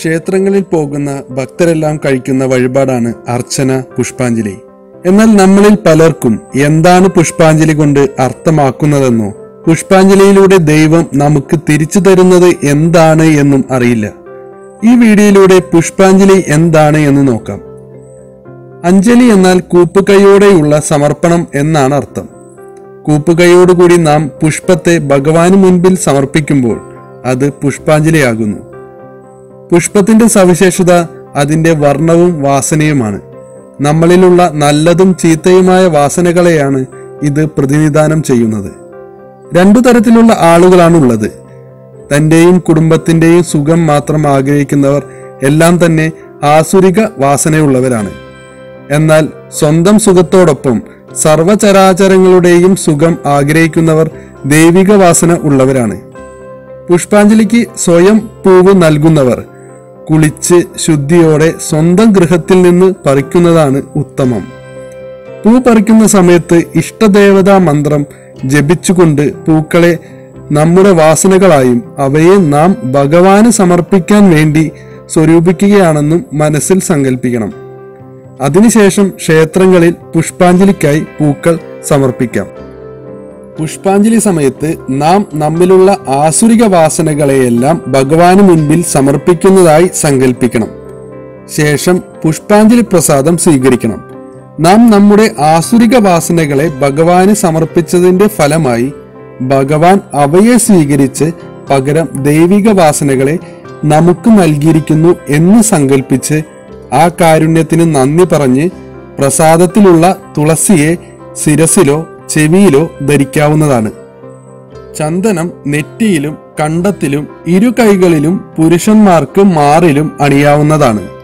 ക്ഷേത്രങ്ങളിൽ പോകുന്ന ഭക്തരെല്ലാം കഴിക്കുന്ന വഴിപാടാണ് അർച്ചന പുഷ്പാഞ്ജലി എന്നാൽ നമ്മളിൽ പലർക്കും എന്താണ് പുഷ്പാഞ്ജലി കൊണ്ട് അർത്ഥമാക്കുന്നതെന്നോ പുഷ്പാഞ്ജലിയിലൂടെ ദൈവം നമുക്ക് തിരിച്ചു തരുന്നത് എന്താണ് എന്നും അറിയില്ല ഈ വീഡിയോയിലൂടെ പുഷ്പാഞ്ജലി എന്താണ് എന്ന് നോക്കാം അഞ്ജലി എന്നാൽ കൂപ്പുകൈയോടെയുള്ള സമർപ്പണം എന്നാണ് അർത്ഥം കൂപ്പുകൈയോടുകൂടി നാം പുഷ്പത്തെ ഭഗവാന് മുൻപിൽ സമർപ്പിക്കുമ്പോൾ അത് പുഷ്പാഞ്ജലിയാകുന്നു പുഷ്പത്തിന്റെ സവിശേഷത അതിന്റെ വർണ്ണവും വാസനയുമാണ് നമ്മളിലുള്ള നല്ലതും ചീത്തയുമായ വാസനകളെയാണ് ഇത് പ്രതിനിധാനം ചെയ്യുന്നത് രണ്ടു തരത്തിലുള്ള ആളുകളാണ് ഉള്ളത് തന്റെയും കുടുംബത്തിന്റെയും സുഖം മാത്രം ആഗ്രഹിക്കുന്നവർ എല്ലാം തന്നെ ആസുരിക വാസനയുള്ളവരാണ് എന്നാൽ സ്വന്തം സുഖത്തോടൊപ്പം സർവചരാചരങ്ങളുടെയും സുഖം ആഗ്രഹിക്കുന്നവർ ദൈവിക വാസന ഉള്ളവരാണ് പുഷ്പാഞ്ജലിക്ക് സ്വയം പൂവ് നൽകുന്നവർ കുളിച്ച് ശുദ്ധിയോടെ സ്വന്തം ഗൃഹത്തിൽ നിന്ന് പറിക്കുന്നതാണ് ഉത്തമം പൂ പറിക്കുന്ന സമയത്ത് ഇഷ്ടദേവതാ മന്ത്രം ജപിച്ചുകൊണ്ട് പൂക്കളെ നമ്മുടെ വാസനകളായും അവയെ നാം ഭഗവാന് സമർപ്പിക്കാൻ വേണ്ടി സ്വരൂപിക്കുകയാണെന്നും മനസ്സിൽ സങ്കല്പിക്കണം അതിനുശേഷം ക്ഷേത്രങ്ങളിൽ പുഷ്പാഞ്ജലിക്കായി പൂക്കൾ സമർപ്പിക്കാം പുഷ്പാഞ്ജലി സമയത്ത് നാം നമ്മിലുള്ള ആസുരിക വാസനകളെയെല്ലാം ഭഗവാന് മുൻപിൽ സമർപ്പിക്കുന്നതായി സങ്കല്പിക്കണം ശേഷം പുഷ്പാഞ്ജലി പ്രസാദം സ്വീകരിക്കണം നാം നമ്മുടെ ആസുരിക വാസനകളെ ഭഗവാന് സമർപ്പിച്ചതിന്റെ ഫലമായി ഭഗവാൻ അവയെ സ്വീകരിച്ച് പകരം ദൈവിക വാസനകളെ നമുക്ക് നൽകിയിരിക്കുന്നു എന്ന് സങ്കല്പിച്ച് ആ കാരുണ്യത്തിന് നന്ദി പറഞ്ഞ് പ്രസാദത്തിലുള്ള തുളസിയെ ശിരസിലോ ചെവിയിലോ ധരിക്കാവുന്നതാണ് ചന്ദനം നെറ്റിയിലും കണ്ടത്തിലും ഇരു കൈകളിലും പുരുഷന്മാർക്ക് മാറിലും അണിയാവുന്നതാണ്